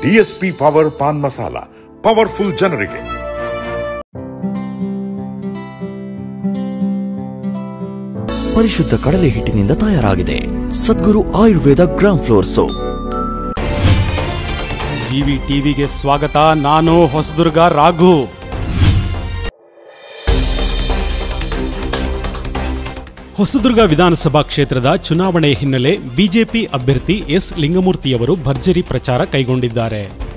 DSP power paan masala powerful ಜನರಿಗೆ ಪರಿಶುದ್ಧ ಕಡಲೆ ಹಿಟ್ಟಿನಿಂದ ತಯಾರಾಗಿದೆ Sadguru Ayurveda gram flour soap GV ಟಿವಿಗೆ ಸ್ವಾಗತ ನಾನು ಹೊಸದುರ್ಗ ರಾಘು ಹೊಸದುರ್ಗ ವಿಧಾನಸಭಾ ಕ್ಷೇತ್ರದ ಚುನಾವಣೆ ಹಿನ್ನೆಲೆ ಬಿಜೆಪಿ ಅಭ್ಯರ್ಥಿ ಎಸ್ ಲಿಂಗಮೂರ್ತಿಯವರು ಭರ್ಜರಿ ಪ್ರಚಾರ ಕೈಗೊಂಡಿದ್ದಾರೆ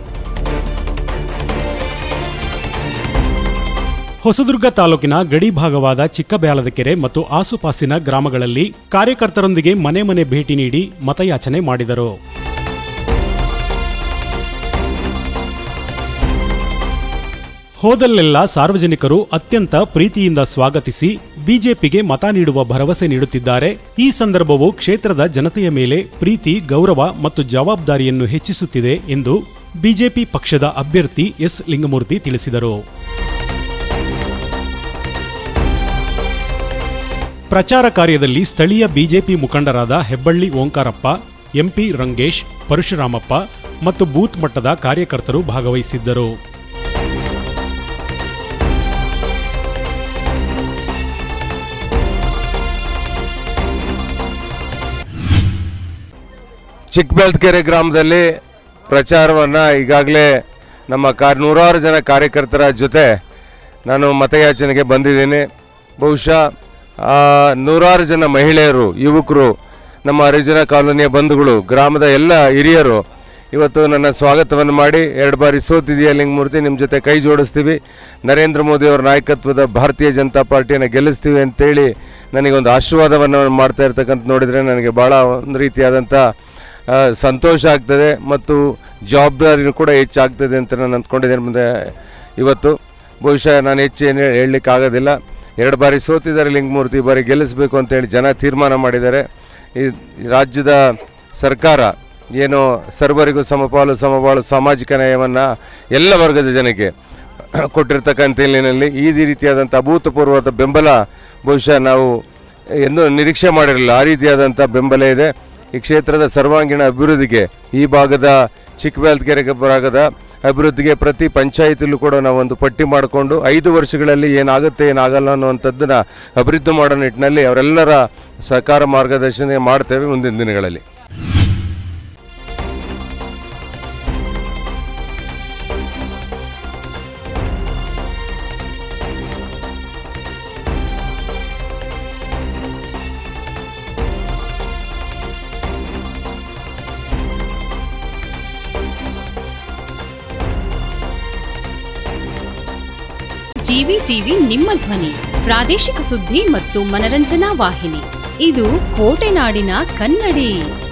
ಹೊಸದುರ್ಗ ತಾಲೂಕಿನ ಗಡಿ ಭಾಗವಾದ ಚಿಕ್ಕಬ್ಯಾಲದಕೆರೆ ಮತ್ತು ಆಸುಪಾಸಿನ ಗ್ರಾಮಗಳಲ್ಲಿ ಕಾರ್ಯಕರ್ತರೊಂದಿಗೆ ಮನೆ ಮನೆ ಭೇಟಿ ನೀಡಿ ಮತಯಾಚನೆ ಮಾಡಿದರು ಹೋದಲ್ಲೆಲ್ಲ ಸಾರ್ವಜನಿಕರು ಅತ್ಯಂತ ಪ್ರೀತಿಯಿಂದ ಸ್ವಾಗತಿಸಿ ಬಿಜೆಪಿಗೆ ಮತ ನೀಡುವ ಭರವಸೆ ನೀಡುತ್ತಿದ್ದಾರೆ ಈ ಸಂದರ್ಭವು ಕ್ಷೇತ್ರದ ಜನತೆಯ ಮೇಲೆ ಪ್ರೀತಿ ಗೌರವ ಮತ್ತು ಜವಾಬ್ದಾರಿಯನ್ನು ಹೆಚ್ಚಿಸುತ್ತಿದೆ ಎಂದು ಬಿಜೆಪಿ ಪಕ್ಷದ ಅಭ್ಯರ್ಥಿ ಎಸ್ ಲಿಂಗಮೂರ್ತಿ ತಿಳಿಸಿದರು ಪ್ರಚಾರ ಕಾರ್ಯದಲ್ಲಿ ಸ್ಥಳೀಯ ಬಿಜೆಪಿ ಮುಖಂಡರಾದ ಹೆಬ್ಬಳ್ಳಿ ಓಂಕಾರಪ್ಪ ಎಂಪಿ ರಂಗೇಶ್ ಪರಶುರಾಮಪ್ಪ ಮತ್ತು ಬೂತ್ ಮಟ್ಟದ ಕಾರ್ಯಕರ್ತರು ಭಾಗವಹಿಸಿದ್ದರು ಚಿಕ್ಕಬೆಳ್ತಕೆರೆ ಗ್ರಾಮದಲ್ಲಿ ಪ್ರಚಾರವನ್ನು ಈಗಾಗಲೇ ನಮ್ಮ ಕಾರ್ ನೂರಾರು ಜನ ಕಾರ್ಯಕರ್ತರ ಜೊತೆ ನಾನು ಮತಯಾಚನೆಗೆ ಬಂದಿದ್ದೀನಿ ಬಹುಶಃ ಆ, ನೂರಾರು ಜನ ಮಹಿಳೆಯರು ಯುವಕರು ನಮ್ಮ ಹರಿಜನ ಕಾಲೋನಿಯ ಬಂಧುಗಳು ಗ್ರಾಮದ ಎಲ್ಲ ಹಿರಿಯರು ಇವತ್ತು ನನ್ನ ಸ್ವಾಗತವನ್ನು ಮಾಡಿ ಎರಡು ಬಾರಿ ಸೋತಿದೆಯಾ ಲಿಂಗಮೂರ್ತಿ ನಿಮ್ಮ ಜೊತೆ ಕೈ ಜೋಡಿಸ್ತೀವಿ ನರೇಂದ್ರ ಮೋದಿ ಅವರ ನಾಯಕತ್ವದ ಭಾರತೀಯ ಜನತಾ ಪಾರ್ಟಿಯನ್ನು ಗೆಲ್ಲಿಸ್ತೀವಿ ಅಂತೇಳಿ ನನಗೊಂದು ಆಶೀರ್ವಾದವನ್ನು ಮಾಡ್ತಾ ಇರ್ತಕ್ಕಂಥ ನೋಡಿದರೆ ನನಗೆ ಭಾಳ ಒಂದು ರೀತಿಯಾದಂಥ ಆ, ಸಂತೋಷ ಆಗ್ತದೆ ಮತ್ತು ಜವಾಬ್ದಾರಿನೂ ಕೂಡ ಹೆಚ್ಚಾಗ್ತದೆ ಅಂತ ನಾನು ಅಂದ್ಕೊಂಡಿದ್ದೇನೆ ಮುಂದೆ ಇವತ್ತು ಬಹುಶಃ ನಾನು ಹೆಚ್ಚು ಏನು ಹೇಳಲಿಕ್ಕೆ ಆಗೋದಿಲ್ಲ ಎರಡು ಬಾರಿ ಸೋತಿದ್ದಾರೆ ಲಿಂಗಮೂರ್ತಿ ಈ ಬಾರಿ ಗೆಲ್ಲಿಸಬೇಕು ಅಂತೇಳಿ ಜನ ತೀರ್ಮಾನ ಮಾಡಿದ್ದಾರೆ ಈ ರಾಜ್ಯದ ಸರ್ಕಾರ ಏನು ಸರ್ವರಿಗೂ ಸಮಪಾಲು ಸಮಬಾಳು ಸಾಮಾಜಿಕ ನ್ಯಾಯವನ್ನು ಎಲ್ಲ ವರ್ಗದ ಜನಕ್ಕೆ ಕೊಟ್ಟಿರ್ತಕ್ಕಂಥ ಹಿನ್ನೆಲೆಯಲ್ಲಿ ಈ ರೀತಿಯಾದಂಥ ಅಭೂತಪೂರ್ವದ ಬೆಂಬಲ ಬಹುಶಃ ನಾವು ಎಂದು ನಿರೀಕ್ಷೆ ಮಾಡಿರಲಿಲ್ಲ ಆ ರೀತಿಯಾದಂಥ ಬೆಂಬಲ ಇದೆ ಈ ಕ್ಷೇತ್ರದ ಸರ್ವಾಂಗೀಣ ಅಭಿವೃದ್ಧಿಗೆ ಈ ಭಾಗದ ಚಿಕ್ಕಬೆಳ್ತಕೆರೆ ಭಾಗದ ಅಭಿವೃದ್ಧಿಗೆ ಪ್ರತಿ ಪಂಚಾಯಿತಿಲೂ ಕೂಡ ನಾವು ಒಂದು ಪಟ್ಟಿ ಮಾಡಿಕೊಂಡು ಐದು ವರ್ಷಗಳಲ್ಲಿ ಏನಾಗುತ್ತೆ ಏನಾಗಲ್ಲ ಅನ್ನುವಂಥದ್ದನ್ನ ಅಭಿವೃದ್ಧಿ ಮಾಡೋ ನಿಟ್ಟಿನಲ್ಲಿ ಅವರೆಲ್ಲರ ಸಹಕಾರ ಮಾರ್ಗದರ್ಶನ ಮಾಡ್ತೇವೆ ಮುಂದಿನ ದಿನಗಳಲ್ಲಿ ಜಿವಿ ಟಿವಿ ನಿಮ್ಮ ಧ್ವನಿ ಪ್ರಾದೇಶಿಕ ಸುದ್ದಿ ಮತ್ತು ಮನರಂಜನಾ ವಾಹಿನಿ ಇದು ಕೋಟೆನಾಡಿನ ಕನ್ನಡಿ